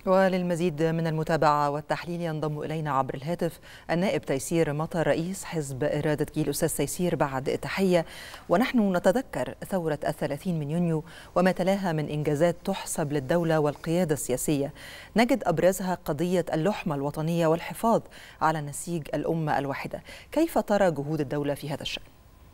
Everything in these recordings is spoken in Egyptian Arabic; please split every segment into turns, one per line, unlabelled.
وللمزيد من المتابعة والتحليل ينضم إلينا عبر الهاتف النائب تيسير مطر رئيس حزب إرادة جيل أستاذ تيسير بعد التحية ونحن نتذكر ثورة الثلاثين من يونيو وما تلاها من إنجازات تحسب للدولة والقيادة السياسية نجد أبرزها قضية اللحمة الوطنية والحفاظ على نسيج الأمة الواحدة كيف ترى جهود الدولة في هذا الشأن؟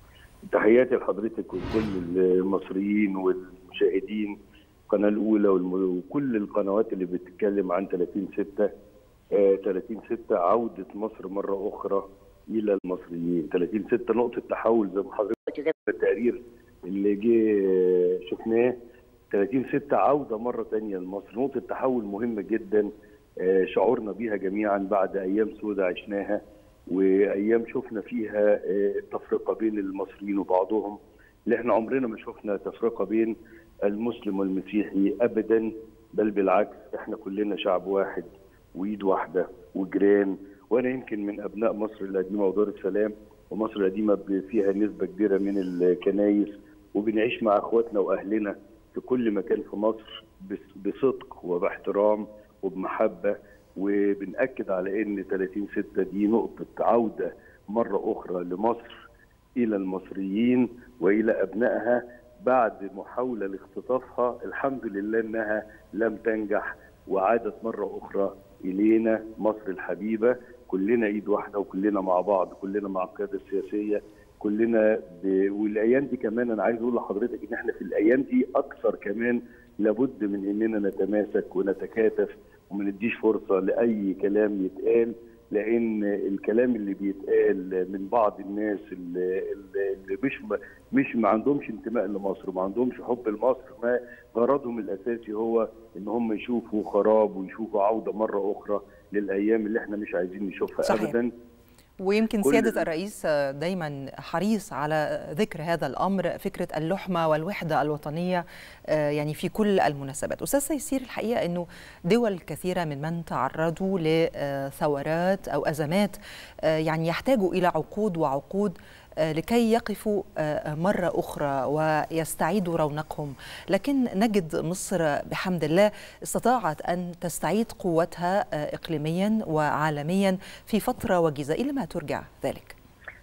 تحياتي لحضرتك وكل المصريين والمشاهدين القناه الاولى وكل القنوات اللي بتتكلم عن 30 6 آه 30 6 عوده مصر مره اخرى الى المصريين 30 6 نقطه تحول زي ما حضرتك التقرير اللي جه شفناه 30 6 عوده مره ثانيه لمصر نقطه تحول مهمه جدا آه شعورنا بيها جميعا بعد ايام سوداء عشناها وايام شفنا فيها آه التفرقه بين المصريين وبعضهم اللي احنا عمرنا ما شفنا تفرقه بين المسلم والمسيحي ابدا بل بالعكس احنا كلنا شعب واحد وايد واحده وجيران وانا يمكن من ابناء مصر القديمه ودار السلام ومصر القديمه فيها نسبه كبيره من الكنايس وبنعيش مع اخواتنا واهلنا في كل مكان في مصر بصدق وباحترام وبمحبه وبنأكد على ان 30 6 دي نقطه عوده مره اخرى لمصر الى المصريين والى ابنائها بعد محاوله لاختطافها الحمد لله انها لم تنجح وعادت مره اخرى الينا مصر الحبيبه كلنا ايد واحده وكلنا مع بعض كلنا مع القياده السياسيه كلنا ب... والايام دي كمان انا عايز اقول لحضرتك ان احنا في الايام دي اكثر كمان لابد من اننا نتماسك ونتكاتف وما نديش فرصه لاي كلام يتقال لان الكلام اللي بيتقال من بعض الناس اللي, اللي مش مش ما عندهمش انتماء لمصر وما عندهمش حب لمصر ما غرضهم الاساسي هو ان هم يشوفوا خراب ويشوفوا عوده مره اخرى للايام اللي احنا مش عايزين نشوفها
صحيح.
ابدا
ويمكن سيادة الرئيس دايما حريص على ذكر هذا الأمر فكرة اللحمة والوحدة الوطنية يعني في كل المناسبات أستاذ سيسير الحقيقة أنه دول كثيرة من من تعرضوا لثورات أو أزمات يعني يحتاجوا إلى عقود وعقود لكي يقفوا مرة أخرى ويستعيدوا رونقهم لكن نجد مصر بحمد الله استطاعت أن تستعيد قوتها إقليميا وعالميا في فترة وجيزة إلى ما ترجع ذلك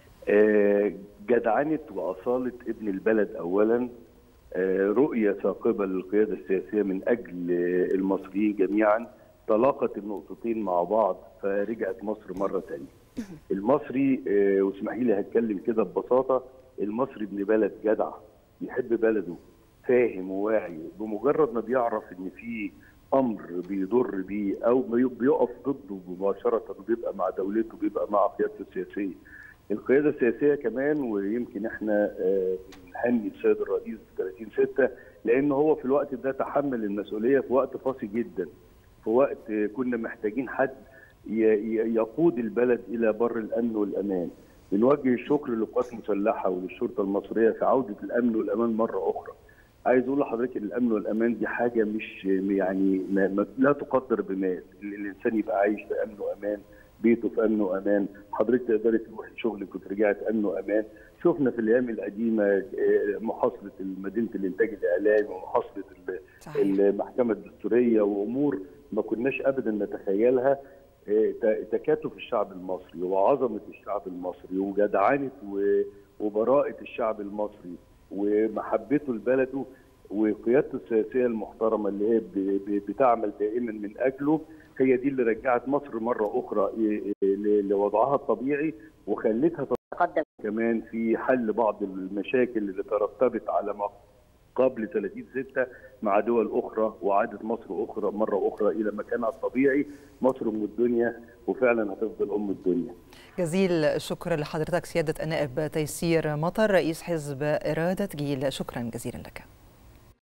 جدعنة وأصالة ابن البلد أولا رؤية ثاقبة للقيادة السياسية من أجل المصريين جميعا تلاقت النقطتين مع بعض فرجعت مصر مرة ثانية المصري واسمحي لي هتكلم كده ببساطه المصري ابن بلد جدع بيحب بلده فاهم وواعي بمجرد ما بيعرف ان في امر بيضر بيه او بيقف ضده مباشره وبيبقى مع دولته بيبقى مع قيادته السياسيه. القياده السياسيه كمان ويمكن احنا بنهني السيد الرئيس 30 6 لان هو في الوقت ده تحمل المسؤوليه في وقت قاسي جدا. في وقت كنا محتاجين حد يقود البلد الى بر الامن والامان. بنوجه الشكر للقوات المسلحه وللشرطه المصريه في عوده الامن والامان مره اخرى. عايز اقول لحضرتك ان الامن والامان دي حاجه مش يعني ما لا تقدر بمال، الانسان يبقى عايش في امن وامان، بيته في امن وامان، حضرتك تقدري تروحي شغلك وترجعي في امن وامان، شفنا في الايام القديمه محاصره مدينه الانتاج الاعلامي ومحاصره المحكمه الدستوريه وامور ما كناش ابدا نتخيلها تكاتف الشعب المصري وعظمه الشعب المصري وجدعنه وبراءه الشعب المصري ومحبته لبلده وقيادته السياسيه المحترمه اللي هي بتعمل دائما من اجله هي دي اللي رجعت مصر مره اخرى لوضعها الطبيعي وخلتها تتقدم كمان في حل بعض المشاكل اللي ترتبت على ما قبل 30 6 مع دول اخرى وعادت مصر اخرى مره اخرى الى مكانها الطبيعي مصر ام الدنيا وفعلا هتفضل ام الدنيا.
جزيل الشكر لحضرتك سياده النائب تيسير مطر رئيس حزب اراده جيل شكرا جزيلا لك.